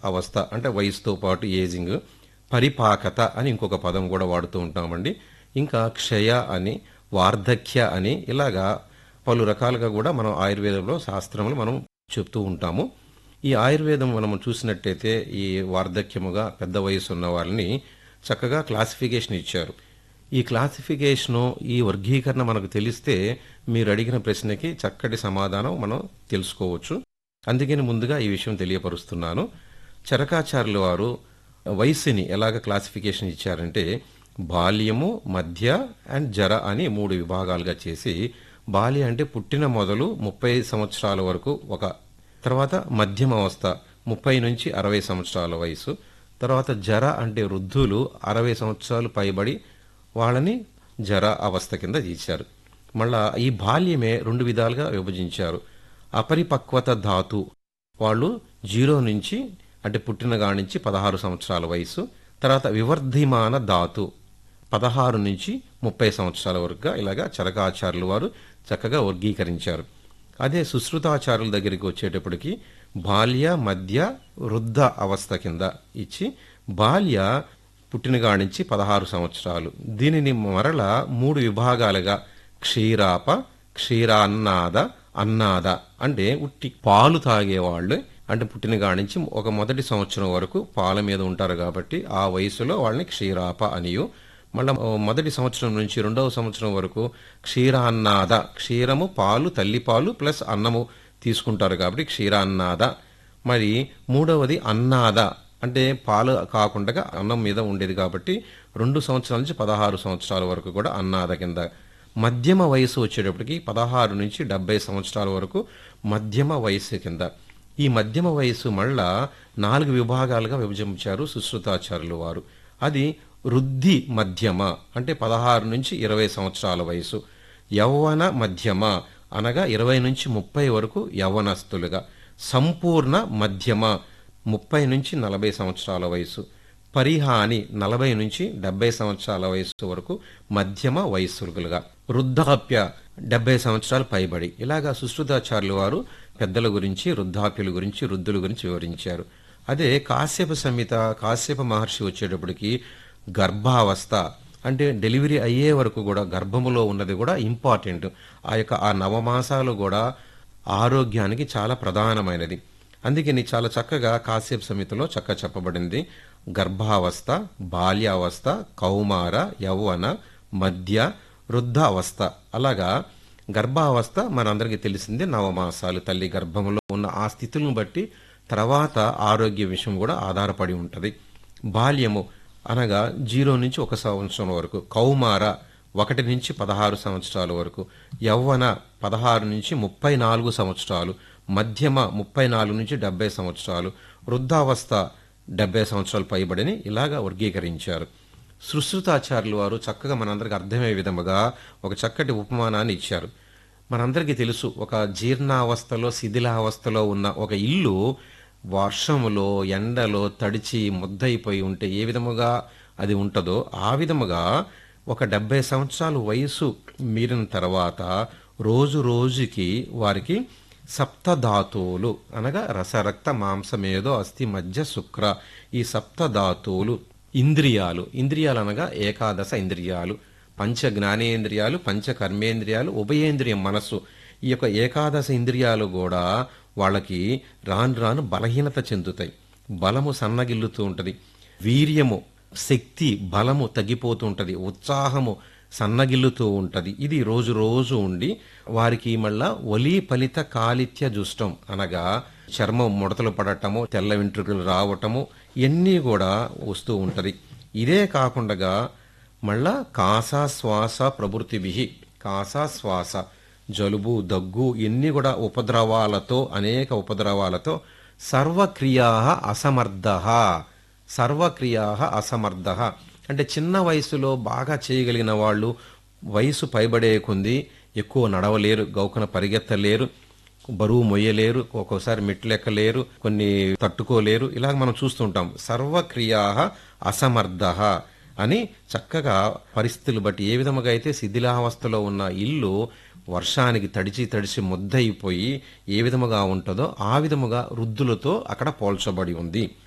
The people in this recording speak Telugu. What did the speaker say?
అవస్థ అంటే వయసుతో పాటు ఏజింగ్ పరిపాకత అని ఇంకొక పదం కూడా వాడుతూ ఉంటామండి ఇంకా క్షయ అని వార్ధక్య అని ఇలాగా పలు రకాలుగా కూడా మనం ఆయుర్వేదంలో శాస్త్రంలో మనం చెప్తూ ఉంటాము ఈ ఆయుర్వేదం మనం చూసినట్టయితే ఈ వార్ధక్యముగా పెద్ద వయసు ఉన్న వాళ్ళని చక్కగా క్లాసిఫికేషన్ ఇచ్చారు ఈ క్లాసిఫికేషను ఈ వర్గీకరణ మనకు తెలిస్తే మీరు అడిగిన ప్రశ్నకి చక్కటి సమాధానం మనం తెలుసుకోవచ్చు అందుకని ముందుగా ఈ విషయం తెలియపరుస్తున్నాను చరకాచార్యుల వారు వయస్సుని ఎలాగ క్లాసిఫికేషన్ ఇచ్చారంటే బాల్యము మధ్య అండ్ జర అని మూడు విభాగాలుగా చేసి బాల్య అంటే పుట్టిన మొదలు ముప్పై సంవత్సరాల వరకు ఒక తర్వాత మధ్యమ అవస్థ ముప్పై నుంచి అరవై సంవత్సరాల వయసు తర్వాత జర అంటే వృద్ధులు అరవై సంవత్సరాలు పైబడి వాళ్ళని జర అవస్థ కింద తీశారు మళ్ళా ఈ బాల్యమే రెండు విధాలుగా విభజించారు అపరిపక్వత ధాతు వాళ్ళు జీరో నుంచి అంటే పుట్టిన కాడి నుంచి పదహారు సంవత్సరాల వయసు తర్వాత వివర్ధిమాన ధాతు పదహారు నుంచి ముప్పై సంవత్సరాల వరకుగా ఇలాగా చరకాచార్యులు వారు చక్కగా వర్గీకరించారు అదే సుశ్రుతాచారుల దగ్గరికి వచ్చేటప్పటికి బాల్య మధ్య వృద్ధ అవస్థ కింద ఇచ్చి బాల్య పుట్టినగా నుంచి పదహారు సంవత్సరాలు దీనిని మరల మూడు విభాగాలుగా క్షీరాప క్షీరాన్నాద అన్నాద అంటే ఉట్టి పాలు తాగేవాళ్ళు అంటే పుట్టినగా నుంచి ఒక మొదటి సంవత్సరం వరకు పాల మీద ఉంటారు కాబట్టి ఆ వయసులో వాళ్ళని క్షీరాప అనియు మళ్ళా మొదటి సంవత్సరం నుంచి రెండవ సంవత్సరం వరకు క్షీరాన్నాద క్షీరము పాలు తల్లిపాలు ప్లస్ అన్నము తీసుకుంటారు కాబట్టి క్షీరాన్నాద మరి మూడవది అన్నాద అంటే పాలు కాకుండా అన్నం మీద ఉండేది కాబట్టి రెండు సంవత్సరాల నుంచి పదహారు సంవత్సరాల వరకు కూడా అన్నాద కింద మధ్యమ వయసు వచ్చేటప్పటికి పదహారు నుంచి డెబ్బై సంవత్సరాల వరకు మధ్యమ వయసు కింద ఈ మధ్యమ వయసు మళ్ళా నాలుగు విభాగాలుగా విభజించారు సుశ్రుతాచార్యులు వారు అది వృద్ధి మధ్యమ అంటే పదహారు నుంచి ఇరవై సంవత్సరాల వయసు యవ్వన మధ్యమ అనగా ఇరవై నుంచి ముప్పై వరకు యవ్వనస్తులుగా సంపూర్ణ మధ్యమ ముప్పై నుంచి నలభై సంవత్సరాల వయసు పరిహాని నలభై నుంచి డెబ్బై సంవత్సరాల వయసు వరకు మధ్యమ వయస్సులుగా వృద్ధాప్య డెబ్బై సంవత్సరాలు పైబడి ఇలాగా సుశ్రుతాచార్యులు వారు పెద్దల గురించి వృద్ధాప్యుల గురించి వృద్ధుల గురించి వివరించారు అదే కాశ్యప సంహిత కాశ్యప మహర్షి వచ్చేటప్పటికి గర్భావస్థ అంటే డెలివరీ అయ్యే వరకు కూడా గర్భములో ఉన్నది కూడా ఇంపార్టెంట్ ఆ యొక్క ఆ నవమాసాలు కూడా ఆరోగ్యానికి చాలా ప్రధానమైనది అందుకని చాలా చక్కగా కాశ్యప సమితిలో చక్క చెప్పబడింది గర్భావస్థ బాల్యావస్థ కౌమార యౌవన మధ్య వృద్ధావస్థ అలాగా గర్భావస్థ మనందరికీ తెలిసిందే నవమాసాలు తల్లి గర్భంలో ఉన్న ఆ స్థితులను బట్టి తర్వాత ఆరోగ్య విషయం కూడా ఆధారపడి ఉంటుంది బాల్యము అనగా జీరో నుంచి ఒక సంవత్సరం వరకు కౌమార ఒకటి నుంచి పదహారు సంవత్సరాల వరకు యవ్వన పదహారు నుంచి ముప్పై నాలుగు సంవత్సరాలు మధ్యమ ముప్పై నాలుగు నుంచి డెబ్బై సంవత్సరాలు వృద్ధావస్థ డెబ్బై సంవత్సరాలు పైబడిని ఇలాగా వర్గీకరించారు సుశ్రుతాచార్యులు వారు చక్కగా మనందరికి అర్థమయ్యే విధముగా ఒక చక్కటి ఉపమానాన్ని ఇచ్చారు మనందరికీ తెలుసు ఒక జీర్ణావస్థలో శిథిలావస్థలో ఉన్న ఒక ఇల్లు వర్షములో ఎండలో తడిచి ముద్దయిపోయి ఉంటే ఏ విధముగా అది ఉంటుందో ఆ విధముగా ఒక డెబ్బై సంవత్సరాలు వయసు మీరిన తర్వాత రోజు రోజుకి వారికి సప్తధాతువులు అనగా రసరక్త మాంసమేదో అస్థి మధ్య శుక్ర ఈ సప్తధాతువులు ఇంద్రియాలు ఇంద్రియాలు అనగా ఏకాదశ ఇంద్రియాలు పంచ జ్ఞానేంద్రియాలు పంచ కర్మేంద్రియాలు ఉభయేంద్రియం మనస్సు ఈ యొక్క ఏకాదశ ఇంద్రియాలు కూడా వాళ్ళకి రాను రాను బలహీనత చెందుతాయి బలము సన్నగిల్లుతూ ఉంటుంది వీర్యము శక్తి బలము తగ్గిపోతూ ఉంటుంది ఉత్సాహము సన్నగిల్లుతూ ఉంటుంది ఇది రోజు రోజు ఉండి వారికి మళ్ళా ఒలి ఫలిత కాలిత్య జుష్టం అనగా చర్మం ముడతలు పడటము తెల్ల వెంట్రుకలు రావటము ఇవన్నీ కూడా వస్తూ ఉంటది ఇదే కాకుండా మళ్ళా కాసా శ్వాస ప్రభృతిభి కాసా శ్వాస జలుబు దగ్గు ఇన్ని కూడా ఉపద్రవాలతో అనేక ఉపద్రవాలతో సర్వక్రియా అసమర్థ సర్వక్రియా అసమర్థ అంటే చిన్న వయసులో బాగా చేయగలిగిన వాళ్ళు వయసు పైబడే కొంది ఎక్కువ నడవలేరు గౌకన పరిగెత్తలేరు బరువు మొయ్యలేరు ఒక్కోసారి మెట్లెక్కలేరు కొన్ని తట్టుకోలేరు ఇలాగ మనం చూస్తుంటాం సర్వక్రియా అసమర్థ అని చక్కగా పరిస్థితులు బట్టి ఏ విధముగా అయితే శిథిలావస్థలో ఉన్న ఇల్లు వర్షానికి తడిచి తడిచి ముద్దయిపోయి ఏ విధముగా ఉంటుందో ఆ విధముగా వృద్ధులతో అక్కడ పోల్చబడి ఉంది